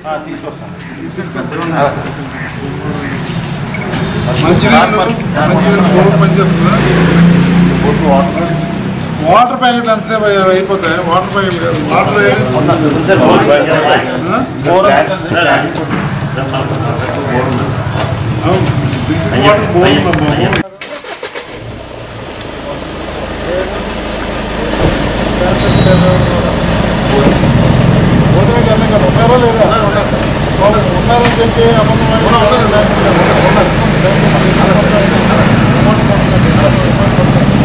మంచినీళ్ళు మంచినీళ్ళు బోర్ పనిచేస్తుందా వాటర్ ప్యాకెట్లు ఎంతసేపు అయ్యా- అయిపోతాయి వాటర్ ప్యాకెట్లు కాదు వాటర్ ఆ? బోర్ అవును. డ్రింకింగ్ వాటర్ బోర్ ఉందమ్మా. భోజనం చేద్దాం కదా ఉన్నారా లేదా వాళ్ళు ఉన్నారని చెప్పి అబద్ధం